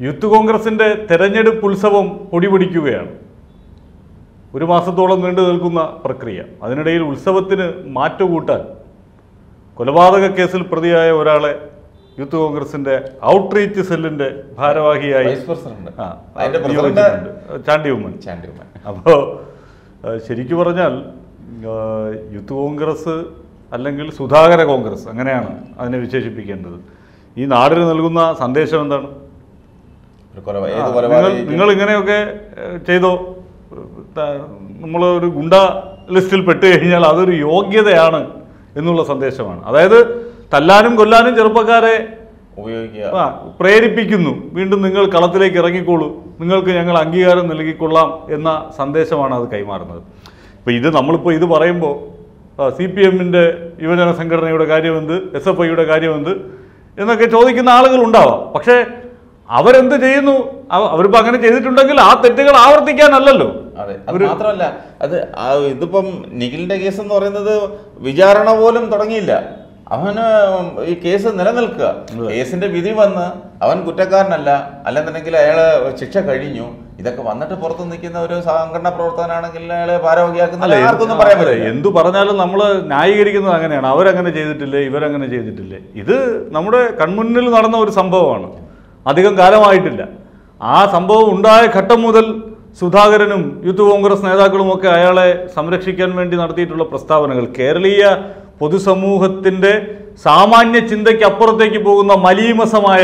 Youth കോൺഗ്രസിന്റെ തെരഞ്ഞെടുപ്പ് ഉത്സവം പൊടിപിടിക്കുകയാണ് ഒരു മാസത്തോളം നീണ്ടു നിൽക്കുന്ന പ്രക്രിയ അതിനിടയിൽ ഉത്സവത്തിന് മാറ്റുകൂട്ടാൻ കൊലപാതക കേസിൽ പ്രതിയായ ഒരാളെ യൂത്ത് കോൺഗ്രസിന്റെ ഔട്ട്റീച്ച് സെല്ലിന്റെ ഭാരവാഹിയായി വൈസ് പ്രസിഡന്റ് ആ, അതിന്റെ നിയോഗിച്ചിട്ടുണ്ട്. ചാണ്ടി ഉമ്മൻ ചാണ്ടി ഉമ്മൻ അപ്പോൾ ശരിക്കു പറഞ്ഞാൽ ആ, യൂത്ത് കോൺഗ്രസ് അല്ലെങ്കിൽ സുധാകര കോൺഗ്രസ് അങ്ങനെയാണ് അതിനെ വിശേഷിപ്പിക്കേണ്ടത് ഈ നാടിന് നൽകുന്ന സന്ദേശം എന്താണ് ഒരു കൊലപാ- ആ, ഏത് നിങ്ങൾ കൊലപാതകം നിങ്ങൾ ഇങ്ങനെയൊക്കെ ഏഹ്, ചെയ്തോ നമ്മൾ ഒരു ഗുണ്ട ലിസ്റ്റിൽ പെട്ട് കഴിഞ്ഞാൽ അതൊരു യോഗ്യതയാണ് എന്നുള്ള സന്ദേശമാണ് അതായത് തല്ലാനും കൊല്ലാനും ചെറുപ്പക്കാരെ ഉപയോഗിക്കുക ആ, പ്രേരിപ്പിക്കുന്നു വീണ്ടും നിങ്ങൾ കളത്തിലേക്ക് ഇറങ്ങിക്കോളൂ നിങ്ങൾക്ക് ഞങ്ങൾ അംഗീകാരം നൽകിക്കൊള്ളാം എന്ന സന്ദേശമാണ് അത് കൈമാറുന്നത് ഇപ്പോൾ ഇത് നമ്മളിപ്പോൾ ഇത് പറയുമ്പോൾ സി പി എമ്മിൻ്റെ യുവജന സംഘടനയുടെ കാര്യമെന്ത് എസ് എഫ് ഐയുടെ കാര്യമെന്ത് എന്നൊക്കെ ചോദിക്കുന്ന ആളുകൾ ഉണ്ടാവാം പക്ഷേ അവരെന്ത് ചെയ്യുന്നു അവ- അവരിപ്പോൾ അങ്ങനെ ചെയ്തിട്ടുണ്ടെങ്കിൽ ആ തെറ്റുകൾ ആവർത്തിക്കാനല്ലല്ലോ അതെ അത് മാത്രമല്ല അത് ആ ഇതിപ്പം നിഖിലിന്റെ കേസ് എന്ന് പറയുന്നത് വിചാരണ പോലും തുടങ്ങിയില്ല അവന് ഈ കേസ് നിലനിൽക്കുക കേസിന്റെ വിധി വന്ന് അവൻ കുറ്റക്കാരനല്ല അല്ലെന്നുണ്ടെങ്കിൽ അയാള് ശിക്ഷ കഴിഞ്ഞു ഇതൊക്കെ വന്നിട്ട് പുറത്ത് നിൽക്കുന്ന ഒരു സംഘടനാ പ്രവർത്തകനാണെങ്കിൽ അയാളെ ഭാരവാഹിയാക്കുന്ന അല്ല ആർക്കൊന്നും പറയാൻ അതെ, പറ്റില്ല എന്തു പറഞ്ഞാലും നമ്മൾ ന്യായീകരിക്കുന്നത് അങ്ങനെയാണ് അവരങ്ങനെ ചെയ്തിട്ടില്ലേ ഇവരങ്ങനെ ചെയ്തിട്ടില്ലേ ഇത് നമ്മുടെ കൺമുന്നിൽ നടന്ന ഒരു സംഭവമാണ് അധികം കാലമായിട്ടില്ല ആ സംഭവം ഉണ്ടായ ഘട്ടം മുതൽ സുധാകരനും യൂത്ത് കോൺഗ്രസ് നേതാക്കളും ഒക്കെ അയാളെ സംരക്ഷിക്കാൻ വേണ്ടി നടത്തിയിട്ടുള്ള പ്രസ്താവനകൾ കേരളീയ പൊതുസമൂഹത്തിന്റെ സാമാന്യ ചിന്തയ്ക്ക് അപ്പുറത്തേക്ക് പോകുന്ന മലീമസമായ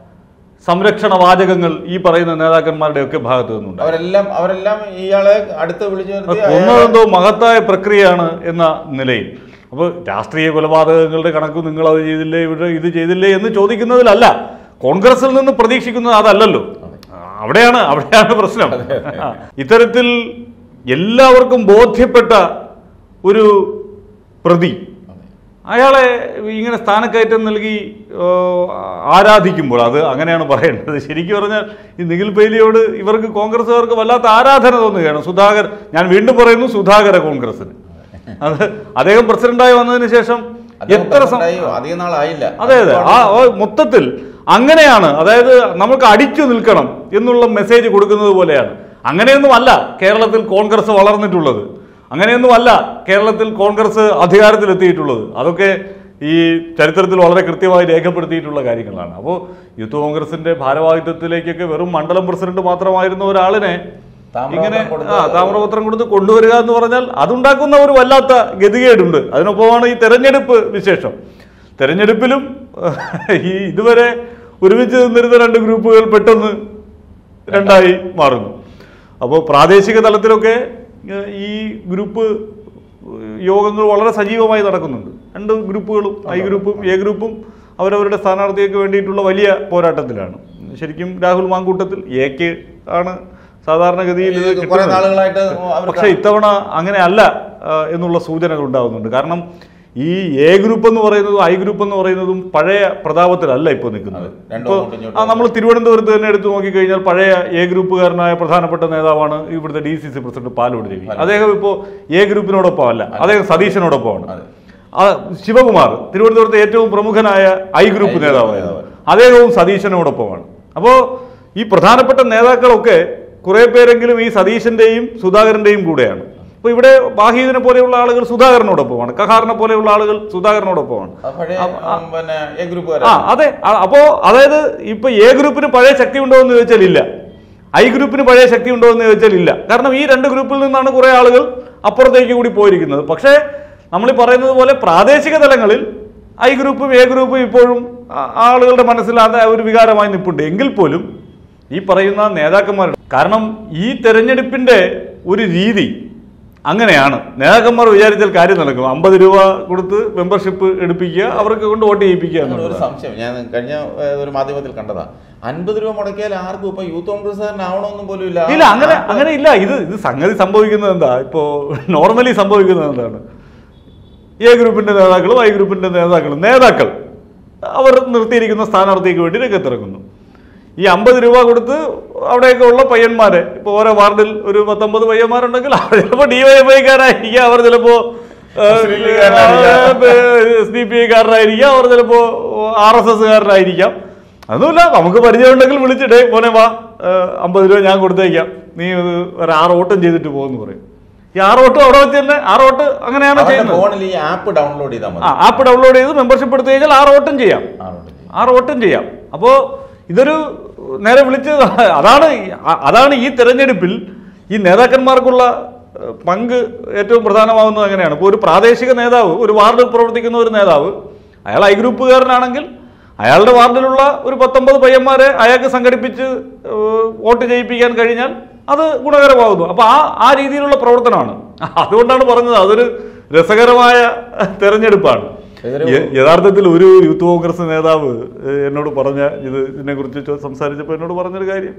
സംരക്ഷണ വാചകങ്ങൾ ഈ പറയുന്ന നേതാക്കന്മാരുടെയൊക്കെ ഭാഗത്തു നിന്നുണ്ട് അവരെല്ലാം അവരെല്ലാം ഇയാളെ അടുത്ത് വിളിച്ചു അത് നിർത്തി അയാളെ- കൊന്നതെന്തോ മഹത്തായ പ്രക്രിയയാണ് എന്ന നിലയിൽ അപ്പോൾ രാഷ്ട്രീയ കൊലപാതകങ്ങളുടെ കണക്ക് നിങ്ങൾ അത് ചെയ്തില്ലേ ഇവിടെ ഇത് ചെയ്തില്ലേ എന്ന് ചോദിക്കുന്നതിലല്ല കോൺഗ്രസിൽ നിന്ന് പ്രതീക്ഷിക്കുന്നത് അതല്ലല്ലോ അവിടെയാണ് അവിടെയാണ് പ്രശ്നം ആ. ഇത്തരത്തിൽ എല്ലാവർക്കും ബോധ്യപ്പെട്ട ഒരു പ്രതി അയാളെ ഇങ്ങനെ സ്ഥാനക്കയറ്റം നൽകി ഓ, ആരാധിക്കുമ്പോൾ അത് അങ്ങനെയാണ് പറയേണ്ടത് ശരിക്കും പറഞ്ഞാൽ ഈ നിഖിൽ ബെയിലിയോട് ഇവർക്ക് കോൺഗ്രസ്സുകാർക്ക് വല്ലാത്ത ആരാധന തോന്നുകയാണ് സുധാകർ ഞാൻ വീണ്ടും പറയുന്നു സുധാകര കോൺഗ്രസിന് അത് അദ്ദേഹം പ്രസിഡന്റായി വന്നതിന് ശേഷം അദ്ദേഹം എത്ര സം- പ്രസിഡന്റായി അധികം നാളായില്ല അതെ അതെ ആ ആ മൊത്തത്തിൽ അങ്ങനെയാണ് അതായത് നമുക്ക് അടിച്ചു നിൽക്കണം എന്നുള്ള മെസ്സേജ് കൊടുക്കുന്നത് പോലെയാണ് അങ്ങനെയൊന്നും അല്ല കേരളത്തിൽ കോൺഗ്രസ് വളർന്നിട്ടുള്ളത് അങ്ങനെയൊന്നും അല്ല കേരളത്തിൽ കോൺഗ്രസ് അധികാരത്തിലെത്തിയിട്ടുള്ളത് അതൊക്കെ ഈ ചരിത്രത്തിൽ വളരെ കൃത്യമായി രേഖപ്പെടുത്തിയിട്ടുള്ള കാര്യങ്ങളാണ് അപ്പോൾ യൂത്ത് കോൺഗ്രസിന്റെ ഭാരവാഹിത്വത്തിലേക്കൊക്കെ വെറും മണ്ഡലം പ്രസിഡന്റ് മാത്രമായിരുന്ന ഒരാളിനെ താമ്രപത്രം ഇങ്ങനെ കൊടുത്ത് ആ താമ്രപത്രം കൊടുത്ത് കൊണ്ടുവരിക എന്ന് പറഞ്ഞാൽ അതുണ്ടാക്കുന്ന ഒരു വല്ലാത്ത ഗതികേടുണ്ട് അതിനൊപ്പമാണ് ഈ തെരഞ്ഞെടുപ്പ് വിശേഷം തെരഞ്ഞെടുപ്പിലും ഈ ഇതുവരെ ഒരുമിച്ച് നിന്നിരുന്ന രണ്ട് ഗ്രൂപ്പുകൾ പെട്ടെന്ന് രണ്ടായി മാറുന്നു അപ്പോൾ പ്രാദേശിക തലത്തിലൊക്കെ ഏഹ്, ഈ ഗ്രൂപ്പ് യോഗങ്ങൾ വളരെ സജീവമായി നടക്കുന്നുണ്ട് രണ്ട് ഗ്രൂപ്പുകളും ഐ ഗ്രൂപ്പും എ ഗ്രൂപ്പും അവരവരുടെ സ്ഥാനാർത്ഥിയൊക്കെ വേണ്ടിയിട്ടുള്ള വലിയ പോരാട്ടത്തിലാണ് ശരിക്കും രാഹുൽ മാങ്കൂട്ടത്തിൽ എക്ക് ആണ് സാധാരണഗതിയിൽ ഇത് ഇത് കുറെ കിട്ടുന്നത്. നാളുകളായിട്ട് അവർ പക്ഷെ ഇത്തവണ അങ്ങനെ അല്ല ആ, എന്നുള്ള സൂചനകൾ ഉണ്ടാകുന്നുണ്ട് കാരണം ഈ എ ഗ്രൂപ്പ് എന്ന് പറയുന്നതും ഐ ഗ്രൂപ്പ് എന്ന് പറയുന്നതും പഴയ പ്രതാപത്തിലല്ല ഇപ്പോൾ നിൽക്കുന്നത് അതെ, രണ്ടും ഇപ്പോൾ അങ്ങോട്ടും ഇങ്ങോട്ടും ആ നമ്മൾ തിരുവനന്തപുരത്ത് തന്നെ എടുത്തു നോക്കിക്കഴിഞ്ഞാൽ പഴയ എ ഗ്രൂപ്പുകാരനായ പ്രധാനപ്പെട്ട നേതാവാണ് ഇവിടുത്തെ D C C president Palode Ravi അദ്ദേഹം ഇപ്പോൾ എ ഗ്രൂപ്പിനോടൊപ്പം അല്ല അദ്ദേഹം സതീശനോടൊപ്പമാണ് അതെ. ആ, ശിവകുമാർ തിരുവനന്തപുരത്തെ ഏറ്റവും പ്രമുഖനായ ഐ ഗ്രൂപ്പ് ഗ്രൂപ്പ് നേതാവായിരുന്നു നേതാവ്. അദ്ദേഹവും സതീശനോടൊപ്പമാണ് അപ്പോൾ ഈ പ്രധാനപ്പെട്ട നേതാക്കളൊക്കെ കുറെ പേരെങ്കിലും ഈ സതീശന്റെയും സുധാകരന്റെയും കൂടെയാണ് അപ്പോൾ ഇവിടെ ബാഹീദിനെ പോലെയുള്ള ആളുകൾ സുധാകരനോടൊപ്പമാണ് കഹാറിനെ പോലെയുള്ള ആളുകൾ സുധാകരനോടൊപ്പമാണ് ആ പഴയ ഉം, പിന്നെ എ ആ ഗ്രൂപ്പുകാരാണ് അതെ ആ, അപ്പോ അതായത് ഇപ്പൊ എ ഗ്രൂപ്പിന് പഴയ ശക്തി ഉണ്ടോ എന്ന് ചോദിച്ചാൽ ഇല്ല ഐ ഗ്രൂപ്പിന് പഴയ ശക്തി ഉണ്ടോ എന്ന് ചോദിച്ചാൽ ഇല്ല കാരണം ഈ രണ്ട് ഗ്രൂപ്പിൽ നിന്നാണ് കുറെ ആളുകൾ അപ്പുറത്തേക്ക് കൂടി പോയിരിക്കുന്നത് പക്ഷേ നമ്മൾ ഈ പറയുന്നത് പോലെ പ്രാദേശിക തലങ്ങളിൽ ഐ ഗ്രൂപ്പും എ ഗ്രൂപ്പും ഇപ്പോഴും ആ- ആളുകളുടെ മനസ്സിൽ അത് ഒരു വികാരമായി നിൽപ്പുണ്ട് എങ്കിൽ പോലും ഈ പറയുന്ന നേതാക്കന്മാരുടെ കാരണം ഈ തെരഞ്ഞെടുപ്പിന്റെ ഒരു രീതി അങ്ങനെയാണ് നേതാക്കന്മാർ വിചാരിച്ചാൽ കാര്യം നടക്കും അമ്പത് രൂപ കൊടുത്ത് മെമ്പർഷിപ്പ് എടുപ്പിക്കുക അവർക്ക് കൊണ്ട് വോട്ട് ചെയ്യിപ്പിക്കുക ഒരു എന്നുള്ളത് സംശയം ഞാൻ കഴിഞ്ഞ ഏ, ഒരു മാധ്യമത്തിൽ കണ്ടതാ അൻപത് രൂപ മുടക്കിയാൽ ആർക്കും ഇപ്പൊ യൂത്ത് കോൺഗ്രസ്സുകാരനാവണമെന്നും പോലും ഇല്ല ഇല്ല അങ്ങനെ അങ്ങനെ ഇല്ല ഇത് ഇത് സംഗതി സംഭവിക്കുന്നത് എന്താ ഇപ്പോ നോർമലി സംഭവിക്കുന്നത് എന്താണ് എ ഗ്രൂപ്പിന്റെ നേതാക്കളും ഐ ഗ്രൂപ്പിന്റെ നേതാക്കളും നേതാക്കൾ അവർ നിർത്തിയിരിക്കുന്ന സ്ഥാനാർത്ഥിക്ക് വേണ്ടി രംഗത്തിറങ്ങുന്നു ഈ അമ്പത് രൂപ കൊടുത്ത് അവിടെയൊക്കെ ഉള്ള പയ്യന്മാരെ ഇപ്പോൾ ഓരോ വാർഡിൽ ഒരു പത്തൊമ്പത് പയ്യന്മാരുണ്ടെങ്കിൽ അവർ ചിലപ്പോൾ ഡിവൈഎഫ്ഐക്കാരായിരിക്കാം അവർ ചിലപ്പോൾ മുസ്ലിം ലീഗുകാരനായിരിക്കാം. എസ് ഡി പി ഐക്കാരനായിരിക്കാം അവർ ചിലപ്പോൾ ആർ എസ് എസ്സുകാരനായിരിക്കാം അതൊന്നുമില്ല നമുക്ക് പരിചയമുണ്ടെങ്കിൽ വിളിച്ചിട്ടേ മോനെ വാ അമ്പത് രൂപ ഞാൻ കൊടുത്തേക്കാം നീ ഇത് ഒരു ആറ് ഓട്ടം ചെയ്തിട്ട് പോകുമെന്ന് പറയും ഈ ആറ് ഓട്ടം അവിടെ വെച്ച് തന്നെ ആറ് ഓട്ട് അങ്ങനെയാണ് അവന്റെ ചെയ്യുന്നത് ഫോണിൽ ഈ ആപ്പ് ഡൗൺലോഡ് ചെയ്താൽ ആ മതി ആപ്പ് ഡൗൺലോഡ് ചെയ്ത് മെമ്പർഷിപ്പ് എടുത്തു കഴിഞ്ഞാൽ ആറ് ഓട്ടം ചെയ്യാം ആളുണ്ട്. ആറ് വോട്ടും ചെയ്യാം അപ്പോൾ ഇതൊരു നേരെ വിളിച്ച് അതാണ് ഈ- അ- അതാണ് ഈ തെരഞ്ഞെടുപ്പിൽ ഈ നേതാക്കന്മാർക്കുള്ള ഏഹ്, പങ്ക് ഏറ്റവും പ്രധാനമാകുന്നത് അങ്ങനെയാണ് ഇപ്പോൾ ഒരു പ്രാദേശിക നേതാവ് ഒരു വാർഡിൽ പ്രവർത്തിക്കുന്ന ഒരു നേതാവ് അയാൾ ഐ ഗ്രൂപ്പുകാരനാണെങ്കിൽ അയാളുടെ വാർഡിലുള്ള ഒരു പത്തൊമ്പത് പയ്യന്മാരെ അയാൾക്ക് സംഘടിപ്പിച്ച് ഏഹ്, വോട്ട് ചെയ്യിപ്പിക്കാൻ കഴിഞ്ഞാൽ അത് ഗുണകരമാകുന്നു അപ്പോൾ ആ ആ രീതിയിലുള്ള പ്രവർത്തനമാണ് അതുകൊണ്ടാണ് പറഞ്ഞത് അതൊരു രസകരമായ തെരഞ്ഞെടുപ്പാണ് ഇതൊരു യ- യഥാർത്ഥത്തിൽ ഒരു യൂത്ത് കോൺഗ്രസ് നേതാവ് ഏഹ്, എന്നോട് പറഞ്ഞ ഇത് ഇതിനെക്കുറിച്ച് ചോ- സംസാരിച്ചപ്പോൾ എന്നോട് പറഞ്ഞൊരു കാര്യം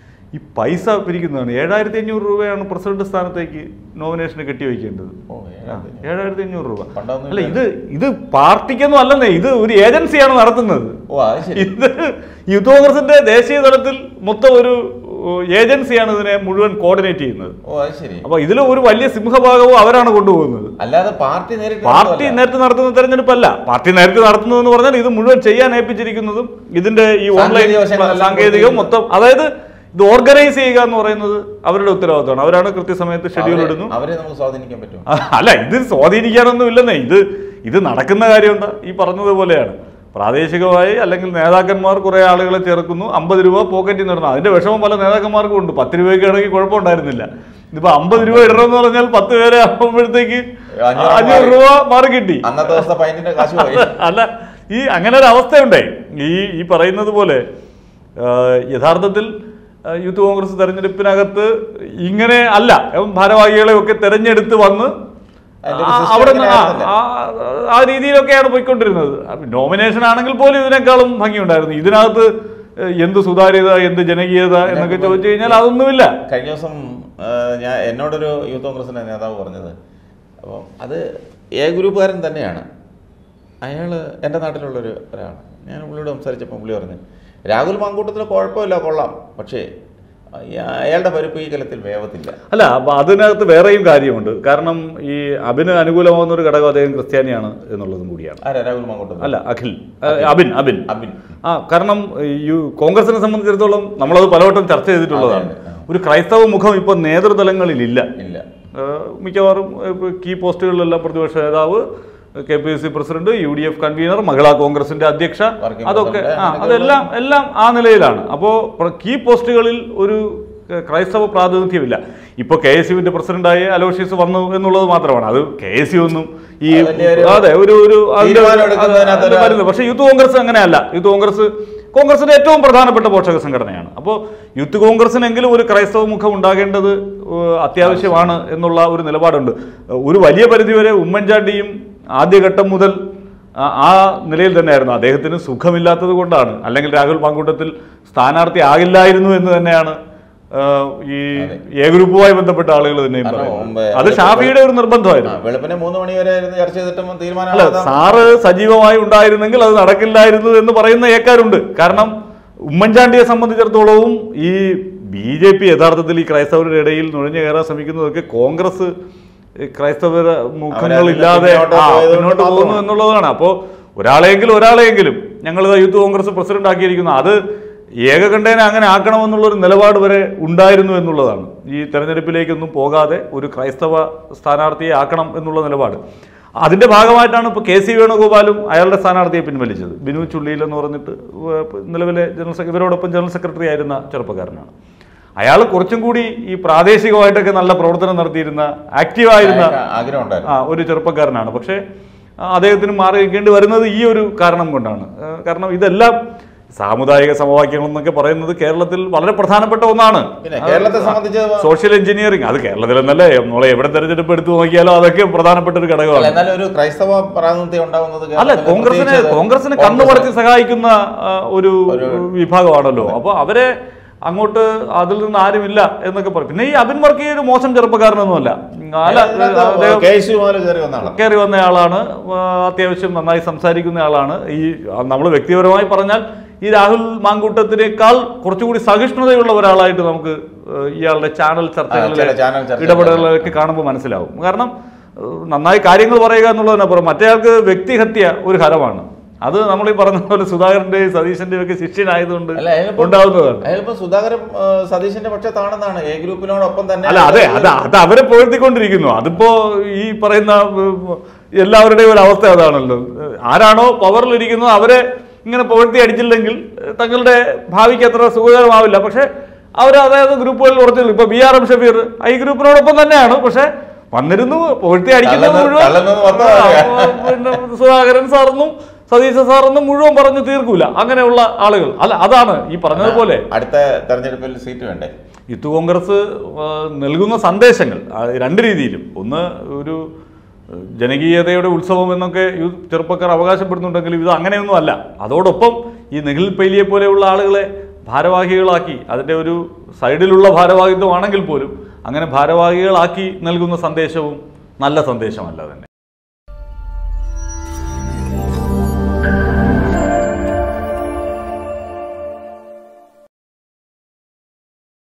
ഈ പൈസ പിരിക്കുന്നതാണ് ഏഴായിരത്തി അഞ്ഞൂറ് രൂപയാണ് പ്രസിഡന്റ് സ്ഥാനത്തേക്ക് നോമിനേഷന് കെട്ടിവെക്കേണ്ടത് ഓ, ഏഴായിരത്തി ഏഴായിരത്തി അഞ്ഞൂറ് രൂപ പണ്ടൊന്നും അല്ല ഇത് ഇത് പാർട്ടിക്കൊന്നും അല്ലെന്നേ ഇത് ഒരു ഏജൻസിയാണ് നടത്തുന്നത് ഓ അത് ശരി ഇത് യൂത്ത് കോൺഗ്രസിന്റെ ദേശീയ തലത്തിൽ മൊത്തം ഒരു ഏഹ്, ഏജൻസിയാണ് ഇതിനെ മുഴുവൻ കോർഡിനേറ്റ് ചെയ്യുന്നത് ഓ അത് ശരി അപ്പൊ ഇതിൽ ഒരു വലിയ സിംഹഭാഗവും അവരാണ് കൊണ്ടുപോകുന്നത് അല്ലാതെ പാർട്ടി നേരിട്ട് പാർട്ടി നടത്തുവല്ല. നേരത്തെ നടത്തുന്ന തെരഞ്ഞെടുപ്പല്ല പാർട്ടി നേരത്തെ നടത്തുന്നതെന്ന് പറഞ്ഞാൽ ഇത് മുഴുവൻ ചെയ്യാൻ ഏൽപ്പിച്ചിരിക്കുന്നതും ഇതിന്റെ ഈ ഓൺലൈൻ സാങ്കേതിക വശങ്ങളെല്ലാം സാങ്കേതികവും കൊടുത്തിരിക്കുന്നു. മൊത്തം അതായത് ഇത് ഓർഗനൈസ് ചെയ്യുക എന്ന് പറയുന്നത് അവരുടെ ഉത്തരവാദിത്തമാണ് അവരാണ് കൃത്യസമയത്ത് ഷെഡ്യൂൾ അവരെ- ഇടുന്നു അവരെ നമുക്ക് സ്വാധീനിക്കാൻ പറ്റും ആ, അല്ല ഇത് സ്വാധീനിക്കാനൊന്നും ഇല്ലെന്നേ ഇത് ഇത് നടക്കുന്ന കാര്യം എന്താ ഈ പറഞ്ഞതുപോലെയാണ് പ്രാദേശികമായി അല്ലെങ്കിൽ നേതാക്കന്മാർ കുറെ ആളുകളെ ചേർക്കുന്നു അമ്പത് രൂപ പോക്കറ്റിൽ നിന്നിടുന്നു അതിന്റെ വിഷമം പല നേതാക്കന്മാർക്കും ഉണ്ട് പത്ത് രൂപയ്ക്ക് ആണെങ്കിൽ കുഴപ്പമുണ്ടായിരുന്നില്ല ഇതിപ്പോ അമ്പത് രൂപ ഇടണമെന്ന് പറഞ്ഞാൽ പത്ത് പേരെ ആകുമ്പോഴത്തേക്ക് അഞ്ഞൂറ് അഞ്ഞൂറ് മാറി. രൂപ മാറി കിട്ടി അന്നത്തെ ദിവസത്തെ പൈന്റിന്റെ കാശ് പോയി അല്ല ഈ അങ്ങനെ ഒരു അവസ്ഥയുണ്ടേ ഈ ഈ പറയുന്നത് പോലെ ആ, യഥാർത്ഥത്തിൽ ആ, യൂത്ത് കോൺഗ്രസ് തെരഞ്ഞെടുപ്പിനകത്ത് ഇങ്ങനെ അല്ല ഉം, ഭാരവാഹികളെ ഒക്കെ തെരഞ്ഞെടുത്ത് വന്ന് അതിന്റെ ഒരു ആ, system അവിടെ ഇങ്ങനെ നിന്ന് ആ, ആയിരുന്നില്ല. ആ, ആ രീതിയിലൊക്കെയാണ് പോയിക്കൊണ്ടിരുന്നത് നോമിനേഷൻ ആണെങ്കിൽ പോലും ഇതിനേക്കാളും ഭംഗിയുണ്ടായിരുന്നു ഇതിനകത്ത് എന്ത് സുതാര്യത എന്ത് ജനകീയത എന്നൊക്കെ ചോദിച്ചു കഴിഞ്ഞാൽ അതൊന്നുമില്ല കഴിഞ്ഞ ദിവസം ആ, ഞാൻ എന്നോടൊരു യൂത്ത് കോൺഗ്രസിന്റെ നേതാവ് പറഞ്ഞത് അപ്പോൾ അത് എ ഗ്രൂപ്പുകാരൻ തന്നെയാണ് അയാൾ എൻ്റെ നാട്ടിലുള്ളൊരു ഒരാളാണ് ഞാൻ പുള്ളിയോട് സംസാരിച്ചപ്പോൾ പുള്ളി പറഞ്ഞു രാഹുൽ മാങ്കൂട്ടത്തിൽ കുഴപ്പമില്ല കൊള്ളാം പക്ഷേ അയ- അയാളുടെ പരിപ്പ് ഈ കലത്തിൽ വേവത്തില്ല അല്ല അപ്പൊ അതിനകത്ത് വേറെയും കാര്യമുണ്ട് കാരണം ഈ അബിന് അനുകൂലമാകുന്ന ഒരു ഘടകം അദ്ദേഹം ക്രിസ്ത്യാനിയാണ് എന്നുള്ളതും കൂടിയാണ് ആരാ രാഹുൽ മാങ്കൂട്ടത്തിൽ അല്ല അഖിൽ ആ, അബിൻ അബിൻ അബിൻ ആ കാരണം ഈ കോൺഗ്രസിനെ സംബന്ധിച്ചിടത്തോളം നമ്മളത് പലവട്ടം ചർച്ച ചെയ്തിട്ടുള്ളതാണ് അതെ, അതെ. ഒരു ക്രൈസ്തവ മുഖം ഇപ്പൊ നേതൃതലങ്ങളിൽ ഇല്ല ഇല്ല ഏഹ് മിക്കവാറും ഏഹ് കീ പോസ്റ്റുകളിലെല്ലാം പ്രതിപക്ഷ നേതാവ് K P C president U D F convener Mahila കോൺഗ്രസിന്റെ അധ്യക്ഷ വർക്കിംഗ് അതൊക്കെ പ്രസിഡന്റ്, ആ അങ്ങനെയൊക്കെ അതെല്ലാം എല്ലാം ആ നിലയിലാണ് അപ്പോൾ കീ പോസ്റ്റുകളിൽ ഒരു ഏഹ് ക്രൈസ്തവ പ്രാതിനിധ്യമില്ല ഇപ്പൊ കെ എസ് യുവിന്റെ പ്രസിഡന്റായി അലോഷ്യസ് വന്നു എന്നുള്ളത് മാത്രമാണ് അത് കെ എസ് യു ഒന്നും ഈ അത് വലിയൊരു അതെ ഒരു ഒരു അതിന്റെ- തീരുമാനം എടുക്കുന്നതിനകത്ത് അത് ഒരു- വരുന്നത് പക്ഷേ യൂത്ത് കോൺഗ്രസ് അങ്ങനെയല്ല യൂത്ത് കോൺഗ്രസ് കോൺഗ്രസിന്റെ ഏറ്റവും പ്രധാനപ്പെട്ട പോഷക സംഘടനയാണ് അപ്പോൾ യൂത്ത് കോൺഗ്രസിനെങ്കിലും ഒരു ക്രൈസ്തവ മുഖം ഉണ്ടാകേണ്ടത് ഏഹ്, അത്യാവശ്യമാണ് എന്നുള്ള ഒരു നിലപാടുണ്ട് ഒരു വലിയ പരിധിവരെ ഉമ്മൻചാണ്ടിയും ആദ്യഘട്ടം മുതൽ ആ- ആ നിലയിൽ തന്നെയായിരുന്നു അദ്ദേഹത്തിന് സുഖമില്ലാത്തത് കൊണ്ടാണ് അല്ലെങ്കിൽ രാഹുൽ മാങ്കൂട്ടത്തിൽ സ്ഥാനാർത്ഥി ആകില്ലായിരുന്നു എന്ന് തന്നെയാണ് ഏഹ്, ഈ എ ഗ്രൂപ്പുമായി ബന്ധപ്പെട്ട ആളുകൾ തന്നെയും കാരണം പറയുന്നത് മുമ്പേ അത് ഷാഫിയുടെ ഒരു നിർബന്ധമായിരുന്നു ആ, വെളുപ്പിനെ മൂന്ന് മണി വരെ ആയിരുന്നു ചർച്ച ചെയ്തിട്ടും തീരുമാനം അല്ല അതാണ്. സാറ് സജീവമായി ഉണ്ടായിരുന്നെങ്കിൽ അത് നടക്കില്ലായിരുന്നു എന്ന് പറയുന്ന ഏക്കാരുണ്ട് കാരണം ഉമ്മൻചാണ്ടിയെ സംബന്ധിച്ചിടത്തോളവും ഈ ബി ജെ പി യഥാർത്ഥത്തിൽ ഈ ക്രൈസ്തവരുടെ ഇടയിൽ നുഴഞ്ഞു കയറാൻ ശ്രമിക്കുന്നതൊക്കെ കോൺഗ്രസ് ഈ ക്രൈസ്തവ മുഖങ്ങളില്ലാതെ പിന്നോട്ട് ആ, പോയതുകൊണ്ട് പിന്നോട്ട് പോകുന്നു മാത്രമാണ്. എന്നുള്ളതാണ് അപ്പോൾ ഒരാളെങ്കിലും ഒരാളെങ്കിലും ഞങ്ങൾ യൂത്ത് കോൺഗ്രസ് പ്രസിഡന്റ് ആക്കിയിരിക്കുന്നു അത് ഏകകണ്ഠേന അങ്ങനെ ആക്കണമെന്നുള്ളൊരു നിലപാട് വരെ ഉണ്ടായിരുന്നു എന്നുള്ളതാണ് ഈ തെരഞ്ഞെടുപ്പിലേക്കൊന്നും പോകാതെ ഒരു ക്രൈസ്തവ സ്ഥാനാർത്ഥിയെ ആക്കണം എന്നുള്ള നിലപാട് അതിന്റെ ഭാഗമായിട്ടാണ് ഇപ്പോൾ കെ സി വേണുഗോപാലും അയാളുടെ സ്ഥാനാർത്ഥിയെ പിൻവലിച്ചത് ബിനു ചുള്ളിയിൽ എന്ന് പറഞ്ഞിട്ട് ഏർ നിലവിലെ ജനറൽ സെക്രട്ടറി ഇവരോടൊപ്പം ജനറൽ സെക്രട്ടറി ആയിരുന്ന ചെറുപ്പക്കാരനാണ് അയാൾ കുറച്ചും കൂടി ഈ പ്രാദേശികമായിട്ടൊക്കെ നല്ല പ്രവർത്തനം നടത്തിയിരുന്ന ആക്റ്റീവായിരുന്ന അയാൾക്ക് ആഗ്രഹം ഉണ്ടായിരുന്നു ആ ഒരു ചെറുപ്പക്കാരനാണ് പക്ഷേ ആ, അദ്ദേഹത്തിന് മാറി നിൽക്കേണ്ടി വരുന്നത് ഈ ഒരു കാരണം കൊണ്ടാണ് ആ, കാരണം ഇതെല്ലാം സാമുദായിക സമവാക്യങ്ങൾ എന്നൊക്കെ പറയുന്നത് കേരളത്തിൽ വളരെ പ്രധാനപ്പെട്ട ഒന്നാണ് പിന്നെ കേരളത്തെ സംബന്ധിച്ച് സോഷ്യൽ എഞ്ചിനീയറിംഗ് അത് കേരളത്തിൽ എന്നല്ലേ നമ്മളെ എവിടെ തെരഞ്ഞെടുപ്പ് എടുത്തു നോക്കിയാലോ അതൊക്കെ പ്രധാനപ്പെട്ട ഒരു അല്ല, ഘടകമാണ് എന്നാലും ഒരു ക്രൈസ്തവ പ്രാതിനിധ്യം ഉണ്ടാവുന്നത് അല്ല കേരളത്തിൽ കോൺഗ്രസിനെ പ്രത്യേകിച്ച് കോൺഗ്രസിനെ കോൺഗ്രസ് കണ്ണു പറിച്ച് സഹായിക്കുന്ന ആ, ഒരു വിഭാഗമാണല്ലോ അപ്പോൾ അവരെ അങ്ങോട്ട് അതിൽ നിന്ന് ആരുമില്ല എന്നൊക്കെ പറയും പിന്നെ ഈ അബിൻ വർക്കി ഒരു മോശം ചെറുപ്പക്കാരനൊന്നുമല്ല അല്ല അതിനകത്ത് അദ്ദേഹം കെ എസ് യു മുതൽ കയറി വന്ന ആളാണ് കയറി വന്ന ആളാണ് ആ, അത്യാവശ്യം നന്നായി സംസാരിക്കുന്ന ആളാണ് ഈ നമ്മൾ വ്യക്തിപരമായി പറഞ്ഞാൽ ഈ രാഹുൽ മാങ്കൂട്ടത്തിനേക്കാൾ കുറച്ചുകൂടി സഹിഷ്ണുതയുള്ള ഒരാളായിട്ട് നമുക്ക് ആ, ഇയാളുടെ ചാനൽ ചർച്ചകളിലെ ചില ചാനൽ ചർച്ചകൾ ഇടപെടലുകളൊക്കെ കാണുമ്പോൾ മനസ്സിലാവും കാരണം ആ, നന്നായി കാര്യങ്ങൾ പറയുക എന്നുള്ളതിനപ്പുറം മറ്റേയാൾക്ക് വ്യക്തിഹത്യ ഒരു ഹരമാണ് അത് നമ്മൾ ഈ പറഞ്ഞ പോലെ സുധാകരന്റെയും സതീശന്റെയും ഒക്കെ ശിഷ്യനായതുകൊണ്ട് അല്ല അയാളിപ്പോ ഉണ്ടാവുന്നതാണ് അയാളിപ്പോ സുധാകരൻ ആ, സതീശന്റെ പക്ഷത്താണെന്നാണ് എ ഗ്രൂപ്പിനോടൊപ്പം തന്നെ അല്ല അതെ അത് അത് അവരെ പുകഴ്ത്തിക്കൊണ്ടിരിക്കുന്നു അതിപ്പോ ഈ പറയുന്ന ഉം, എല്ലാവരുടെയും ഒരു അവസ്ഥ അതാണല്ലോ ആരാണോ പവറിലിരിക്കുന്നത് അവരെ ഇങ്ങനെ പുകഴ്ത്തി അടിച്ചില്ലെങ്കിൽ ഏഹ്, തങ്ങളുടെ ഭാവിക്ക് അത്ര സുഖകരമാവില്ല പക്ഷെ അവർ അതായത് ഗ്രൂപ്പുകളിൽ ഉറച്ചു ഇപ്പൊ B R M Shafeer I ഗ്രൂപ്പിനോടൊപ്പം തന്നെയാണ് പക്ഷെ വന്നിരുന്നു പുകഴ്ത്തി അടിക്കുന്നത് തള്ളുന്നത് മുഴുവൻ തള്ളുന്നത് മൊത്തം ആ, പിന്നെ സുധാകരൻ സാറെന്നും സതീശ സാറെന്നും മുഴുവൻ പറഞ്ഞു തീർക്കൂല അങ്ങനെയുള്ള ആളുകൾ അല്ല അതാണ് ഈ പറഞ്ഞതുപോലെ അടുത്ത തെരഞ്ഞെടുപ്പിൽ സീറ്റ് വേണ്ടേ യൂത്ത് കോൺഗ്രസ് ആ, നൽകുന്ന സന്ദേശങ്ങൾ ആ, രണ്ട് രീതിയിലും ഒന്ന് ഒരു ആ, ജനകീയതയുടെ ഉത്സവം എന്നൊക്കെ യൂത്ത് ചെറുപ്പക്കാർ അവകാശപ്പെടുന്നുണ്ടെങ്കിലും ഇത് അങ്ങനെയൊന്നും അല്ല അതോടൊപ്പം ഈ നിഖിൽ പൈലിയെ പോലെയുള്ള ആളുകളെ ഭാരവാഹികളാക്കി അതിൻ്റെ ഒരു സൈഡിലുള്ള ഭാരവാഹിത്വമാണെങ്കിൽ പോലും അങ്ങനെ ഭാരവാഹികളാക്കി നൽകുന്ന സന്ദേശവും നല്ല സന്ദേശമല്ല തന്നെ